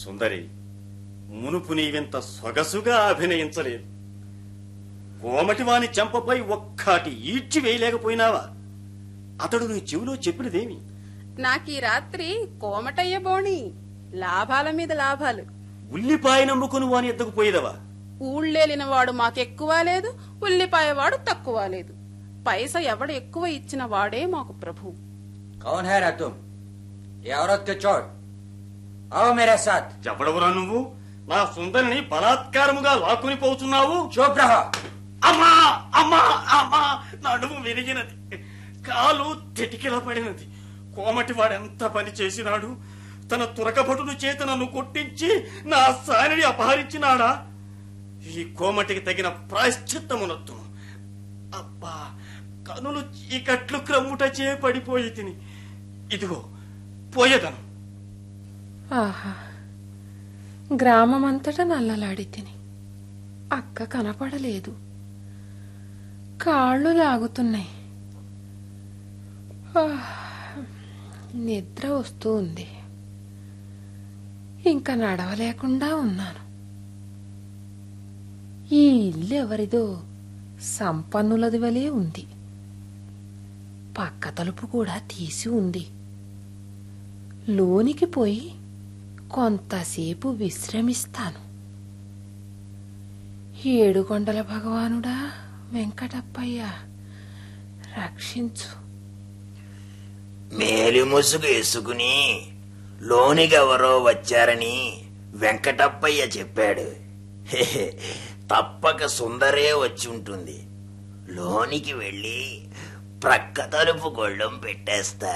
సుందరి మునుపు నీవింత సొగసుగా అభినయించలేదు కోమటివాని చెంపపై ఒక్కటి ఈడ్చి వేయలేకపోయినావా అతడు నీ చెవిలో చెప్పినదేమి నాకీ రాత్రి కోమటయ్య బోణి లాభాల మీద లాభాలు ఉల్లిపాయ నమ్ముకుని వాని ఎద్దకు పోయేదవా ఊళ్ళేలిన వాడు మాకెక్కువ లేదు ఉల్లిపాయవాడు తక్కువ లేదు పైస ఎవడు ఎక్కువ ఇచ్చిన వాడే మాకు ప్రభు कौन है रा तुम ये औरत के चोट आओ मेरे साथ చెప్పడవురా నువ్వు నా సుందరిని బలాత్కారముగా లాక్కుని పోతున్నావు चुप रहो అమ్మా అమ్మా అమ్మా నడుము విరిగినది కాలు తెటికిల పడినది కోమటి వాడెంత పని చేసినాడు తన తురకభటుడు చేత నన్ను కొట్టించి నా సానిని అపహరించినాడా ఈ కోమటికి తగిన ప్రాశ్చిత్తమునొత్తును అబ్బా కనులు చీకట్లు క్రమ్ముట చే పడిపోయి తిని ఇదిగో పోయేదను ఆహా గ్రామమంతటా నల్లలాడి తిని అక్క కనపడలేదు కాళ్ళు లాగుతున్నాయి ఆ, నిద్ర వస్తూ ఉంది ఇంకా నడవలేకుండా ఉన్నాను ఈ ఇల్లు ఎవరిదో సంపన్నులది వలే ఉంది పక్క తలుపు కూడా తీసి ఉంది లోనికి పోయి కొంతసేపు విశ్రమిస్తాను ఏడుకొండల భగవానుడా వెంకటప్పయ్య రక్షించు మేలి ముసుగు వేసుకుని లోనిగెవరో వచ్చారని వెంకటప్పయ్య చెప్పాడు హెహె, తప్పక సుందరే వచ్చి ఉంటుంది లోనికి వెళ్ళి ప్రక్క తలుపు గొళ్ళెం పెట్టేస్తా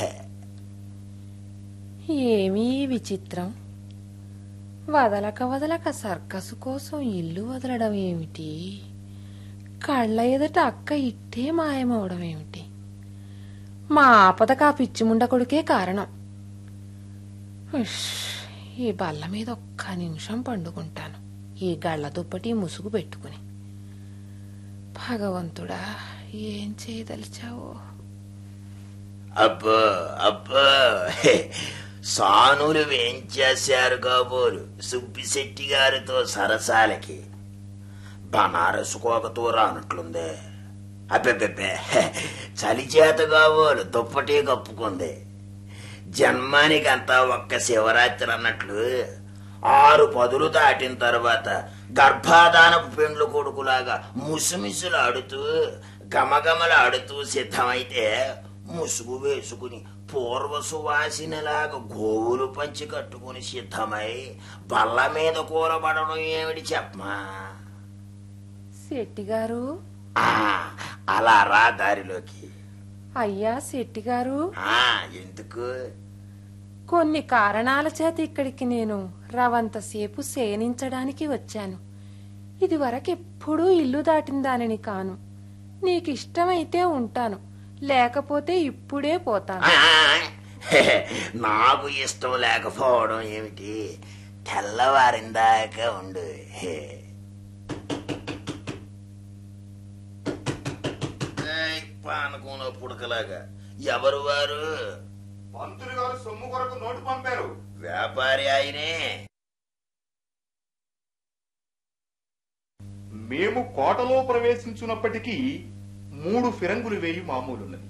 ఏమీ విచిత్రం వదలక వదలక సర్కసు కోసం ఇల్లు వదలడం ఏమిటి కళ్ళ ఎదుట అక్క ఇట్టే మాయమవడం ఏమిటి మా ఆపదకు ఆ పిచ్చిముండ కొడుకే కారణం ఉష్, ఈ బల్ల మీద ఒక్క నిమిషం పండుకుంటాను ఈ గళ్ళ దుప్పటి ముసుగు పెట్టుకుని భగవంతుడా ఏం చేయదలిచావో అబ్బో అబ్బో హె, సానులు వేంచేశారు కాబోలు సుబ్బిశెట్టి గారితో సరసాలకి బనారసు కోకతో రానట్లుందే అబ్బెబ్బెబ్బే హె, చలి చేత కాబోలు దుప్పటి కప్పుకుంది జన్మానికంతా ఒక్క శివరాత్రి అన్నట్లు ఆరు పదులు దాటిన తర్వాత గర్భాధానపు పెండ్లు కొడుకులాగా ముసుమిసులాడుతూ గమగమలాడుతూ సిద్ధమైతే ముసుగు వేసుకుని పూర్వ సువాసినలాగా గోవులు పంచి కట్టుకుని సిద్ధమై బల్ల మీద కూరబడడం ఏమిటి చెప్పమా శెట్టిగారు ఆ, అలా రా దారిలోకి అయ్యా శెట్టిగారు ఆ, ఎందుకు కొన్ని కారణాల చేత ఇక్కడికి నేను రవంతసేపు శయనించడానికి వచ్చాను ఇది వరకెప్పుడూ ఇల్లు దాటిన దానిని కాను నీకిష్టమైతే ఉంటాను లేకపోతే ఇప్పుడే పోతాను ఆ, హెహె, నాకు ఇష్టం లేకపోవడం ఏమిటి తెల్లవారిందాక ఉండు హే. ఏయ్, పానకం పుడకలాగా ఎవరు వారు పంతులు గారు సొమ్ము కొరకు నోటు పంపారు వ్యాపారి ఆయనే మేము కోటలో ప్రవేశించున్నప్పటికీ మూడు ఫిరంగులు వేయి మామూలున్నది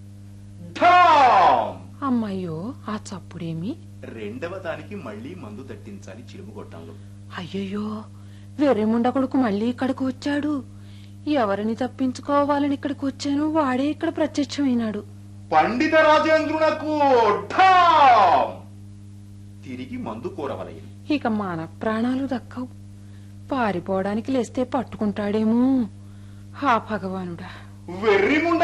ఢామ్! అమ్మయ్యో ఆ చప్పుడేమి రెండవ దానికి మళ్ళీ మందు తట్టించాలి చిలుము గొట్టంలో అయ్యయ్యో వెర్రిముండ కొడుకు మళ్ళీ ఇక్కడికి వచ్చాడు ఎవరిని తప్పించుకోవాలని ఇక్కడికి వచ్చాను వాడే ఇక్కడ ప్రత్యక్షమైనాడు పండిత రాజేంద్రునకు ఢామ్! తిరిగి మందు కూరవలయను ఇక మన ప్రాణాలు దక్కవు పారిపోవడానికి లేస్తే పట్టుకుంటాడేమో ఆ భగవానుడా వెర్రి ముండ